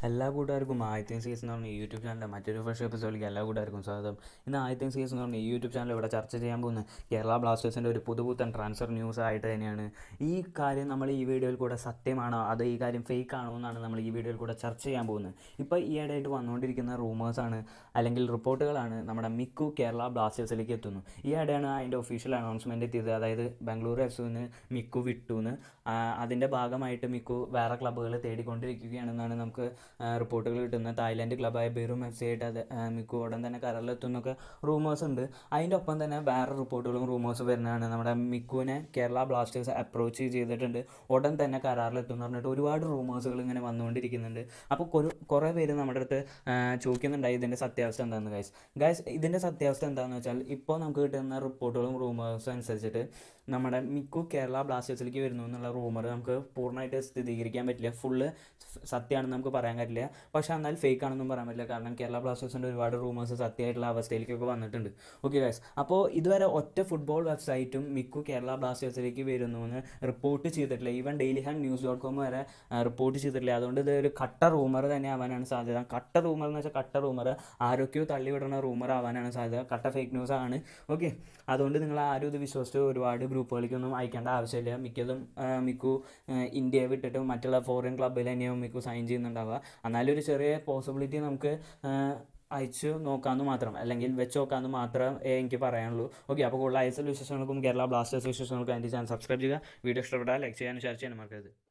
എല്ലാ കൂട്ടുകാർക്കും ആദ്യത്തെ സീസൺ എന്ന് പറഞ്ഞ യൂട്യൂബ് ചാനലിൻ്റെ മറ്റൊരു ഫ്രഷ് എപ്പിസോഡിലേക്ക് എല്ലാ കൂട്ടുകാർക്കും സ്വാഗതം ഇന്ന് ആദ്യത്തെ സീസൺ എന്ന് പറഞ്ഞ ഈ യൂട്യൂബ് ചാനൽ ഇവിടെ ചർച്ച ചെയ്യാൻ പോകുന്ന കേരള ബ്ലാസ്റ്റേഴ്സിൻ്റെ ഒരു പുതുപുത്തൻ ട്രാൻസ്ഫർ ന്യൂസ് ആയിട്ട് തന്നെയാണ് ഈ കാര്യം നമ്മൾ ഈ വീഡിയോയിൽ കൂടെ സത്യമാണോ അതോ ഈ കാര്യം ഫേക്ക് ആണോ എന്നാണ് നമ്മൾ ഈ വീഡിയോയിൽ കൂടെ ചർച്ച ചെയ്യാൻ പോകുന്നത് ഇപ്പോൾ ഈ ഇടയായിട്ട് വന്നുകൊണ്ടിരിക്കുന്ന റൂമേഴ്സാണ് അല്ലെങ്കിൽ റിപ്പോർട്ടുകളാണ് നമ്മുടെ മിക്കു കേരള ബ്ലാസ്റ്റേഴ്സിലേക്ക് എത്തുന്നു ഈ ഇടയാണ് അതിൻ്റെ ഒഫീഷ്യൽ അനൗൺസ്മെൻറ്റ് എത്തിയത് അതായത് ബാംഗ്ലൂർ എഫ് സിന്ന് മിക്കു വിട്ടുന്ന് അതിൻ്റെ ഭാഗമായിട്ട് മിക്കു വേറെ ക്ലബ്ബുകൾ തേടിക്കൊണ്ടിരിക്കുകയാണെന്നാണ് നമുക്ക് റിപ്പോർട്ടുകൾ കിട്ടുന്നത് തായ്ലാൻഡ് ക്ലബ്ബായ ബെറും എഫ് സി ആയിട്ട് അത് ആ, മിക്കു ഉടൻ തന്നെ കരളിലെത്തുന്നൊക്കെ റൂമേഴ്സ് ഉണ്ട് അതിൻ്റെ ഒപ്പം തന്നെ വേറെ റിപ്പോർട്ടുകളും റൂമേഴ്സ് വരുന്നതാണ് നമ്മുടെ മിക്കുവിനെ കേരള ബ്ലാസ്റ്റേഴ്സ് അപ്രോച്ച് ചെയ്തിട്ടുണ്ട് ഉടൻ തന്നെ കരാറിലെത്തും എന്ന് പറഞ്ഞിട്ട് ഒരുപാട് റൂമേഴ്സുകൾ ഇങ്ങനെ വന്നുകൊണ്ടിരിക്കുന്നുണ്ട് അപ്പോൾ ഒരു കുറേ പേര് നമ്മുടെ അടുത്ത് ആ, ചോദിക്കുന്നുണ്ടായി ഇതിൻ്റെ സത്യാവസ്ഥ എന്താണെന്ന് ഗൈസ് ഗൈസ് ഇതിൻ്റെ സത്യാവസ്ഥ എന്താണെന്ന് വെച്ചാൽ ഇപ്പോൾ നമുക്ക് കിട്ടുന്ന റിപ്പോർട്ടുകളും റൂമേഴ്സും അനുസരിച്ചിട്ട് നമ്മുടെ മിക്കു കേരള ബ്ലാസ്റ്റേഴ്സിലേക്ക് വരുന്നു എന്നുള്ള റൂമർ നമുക്ക് പൂർണ്ണമായിട്ട് സ്ഥിരീകരിക്കാൻ പറ്റില്ല ഫുള്ള് സത്യമാണെന്ന് നമുക്ക് പറയാൻ പറ്റില്ല പക്ഷേ എന്നാൽ ഫേക്ക് ആണെന്നും പറയാൻ പറ്റില്ല കാരണം കേരള ബ്ലാസ്റ്റേഴ്സിൻ്റെ ഒരുപാട് റൂമേഴ്സ് സത്യമായിട്ടുള്ള അവസ്ഥയിലേക്കൊക്കെ വന്നിട്ടുണ്ട് ഓക്കെ ഗൈസ് അപ്പോൾ ഇതുവരെ ഒറ്റ ഫുട്ബോൾ വെബ്സൈറ്റും മിക്കു കേരള ബ്ലാസ്റ്റേഴ്സിലേക്ക് വരുന്നു എന്ന് റിപ്പോർട്ട് ചെയ്തിട്ടില്ല even Dailyhunt news dot com വരെ റിപ്പോർട്ട് ചെയ്തിട്ടില്ല അതുകൊണ്ട് ഇത് ഒരു കട്ട റൂമർ തന്നെ ആവാനാണ് സാധ്യത കട്ട റൂമർ എന്ന് വെച്ചാൽ കട്ട റൂമർ ആരൊക്കെയോ തള്ളിവിടുന്ന റൂമർ ആവാനാണ് സാധ്യത കട്ട ഫേക്ക് ന്യൂസ് ആണ് ഓക്കെ അതുകൊണ്ട് നിങ്ങൾ ആരും ഇത് വിശ്വസിച്ച് ഒരുപാട് ഗ്രൂപ്പുകളിലേക്കൊന്നും അയക്കേണ്ട ആവശ്യമില്ല മിക്കതും ആ, മിക്കു ആ, ഇന്ത്യയെ വിട്ടിട്ട് മറ്റുള്ള ഫോറിൻ ക്ലബ്ബിൽ തന്നെയാവും മിക്കു സൈൻ ചെയ്യുന്നുണ്ടാവുക എന്നാലും ഒരു ചെറിയ പോസിബിലിറ്റി നമുക്ക് ആ, അയച്ചു നോക്കാമെന്ന് മാത്രം അല്ലെങ്കിൽ വെച്ച് നോക്കാമെന്ന് മാത്രം എനിക്ക് പറയാനുള്ളൂ ഓക്കെ അപ്പോൾ കൂടുതൽ ഐ എസ് എൽ വിശേഷങ്ങൾക്കും കേരള ബ്ലാസ്റ്റേഴ്സ് വിശേഷങ്ങൾക്കും എൻ്റെ ചാനൽ സബ്സ്ക്രൈബ് ചെയ്യുക വീഡിയോ ഇഷ്ടപ്പെട്ടാൽ ലൈക്ക് ചെയ്യാനും ഷെയർ ചെയ്യാനും മറക്കരുത്